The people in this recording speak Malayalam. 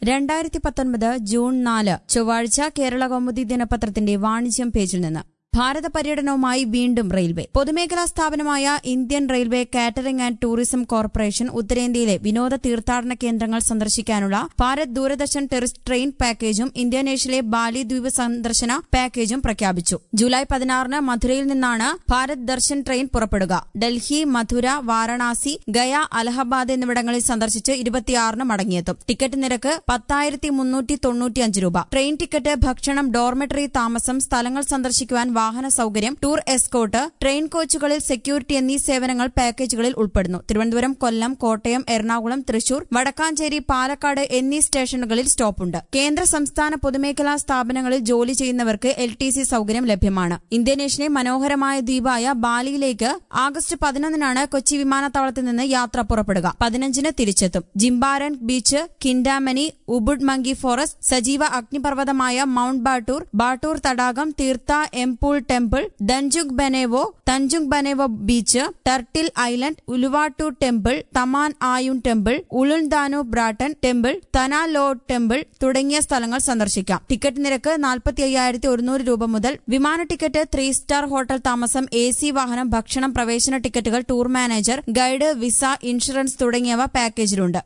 രണ്ടായിരത്തി പത്തൊൻപത് ജൂൺ നാല് ചൊവ്വാഴ്ച കേരള കൗമുദി ദിനപത്രത്തിന്റെ വാണിജ്യം പേജിൽ നിന്ന് ഭാരത പര്യടനവുമായി വീണ്ടും റെയിൽവേ പൊതുമേഖലാ സ്ഥാപനമായ Indian Railway Catering and Tourism Corporation ഉത്തരേന്ത്യയിലെ വിനോദ തീർത്ഥാടന കേന്ദ്രങ്ങൾ സന്ദർശിക്കാനുള്ള ഭാരത് ദൂരദർശൻ ടെറിസ്റ്റ് ട്രെയിൻ പാക്കേജും ഇന്തോനേഷ്യയിലെ ബാലി ദ്വീപ് സന്ദർശന പാക്കേജും പ്രഖ്യാപിച്ചു ജൂലൈ പതിനാറിന് മധുരയിൽ നിന്നാണ് ഭാരത് ദർശൻ ട്രെയിൻ പുറപ്പെടുക ഡൽഹി മധുര വാരണാസി ഗയ അലഹബാദ് എന്നിവിടങ്ങളിൽ സന്ദർശിച്ച് ഇരുപത്തിയാറിന് മടങ്ങിയെത്തും ടിക്കറ്റ് നിരക്ക് പത്തായിരത്തി മുന്നൂറ്റി തൊണ്ണൂറ്റിയഞ്ച് രൂപ ട്രെയിൻ ടിക്കറ്റ് ഭക്ഷണം ഡോർമെറ്ററി താമസം സ്ഥലങ്ങൾ സന്ദർശിക്കുവാൻ വാഹന സൌകര്യം ടൂർ എസ്കോട്ട് ട്രെയിൻ കോച്ചുകളിൽ സെക്യൂരിറ്റി എന്നീ സേവനങ്ങൾ പാക്കേജുകളിൽ ഉൾപ്പെടുന്നു തിരുവനന്തപുരം കൊല്ലം കോട്ടയം എറണാകുളം തൃശൂർ വടക്കാഞ്ചേരി പാലക്കാട് എന്നീ സ്റ്റേഷനുകളിൽ സ്റ്റോപ്പുണ്ട് കേന്ദ്ര സംസ്ഥാന പൊതുമേഖലാ സ്ഥാപനങ്ങളിൽ ജോലി ചെയ്യുന്നവർക്ക് എൽ ടി സി സൌകര്യം ലഭ്യമാണ് ഇന്തോനേഷ്യയിലെ മനോഹരമായ ദ്വീപായ ബാലിയിലേക്ക് ആഗസ്റ്റ് പതിനൊന്നിനാണ് കൊച്ചി വിമാനത്താവളത്തിൽ നിന്ന് യാത്ര പുറപ്പെടുക പതിനഞ്ചിന് തിരിച്ചെത്തും Jimbaran Beach Kintamani Ubud Monkey Forest സജീവ അഗ്നിപർവ്വതമായ മൌണ്ട് ബാട്ടൂർ ബാട്ടൂർ തടാകം Tirta Empul Temple Tanjung Benoa Tanjung Benoa Beach Turtle Island Uluwatu Temple Taman Ayun Temple Ulun Danu Bratan Temple Tanah Lot Temple തുടങ്ങിയ സ്ഥലങ്ങൾ സന്ദർശിക്കാം ടിക്കറ്റ് നിരക്ക് നാൽപ്പത്തി അയ്യായിരത്തി ഒരുന്നൂറ് രൂപ മുതൽ വിമാന ടിക്കറ്റ് ത്രീ സ്റ്റാർ ഹോട്ടൽ താമസം എ സി വാഹനം ഭക്ഷണം പ്രവേശന ടിക്കറ്റുകൾ tour manager guide visa insurance തുടങ്ങിയവ പാക്കേജിലുണ്ട്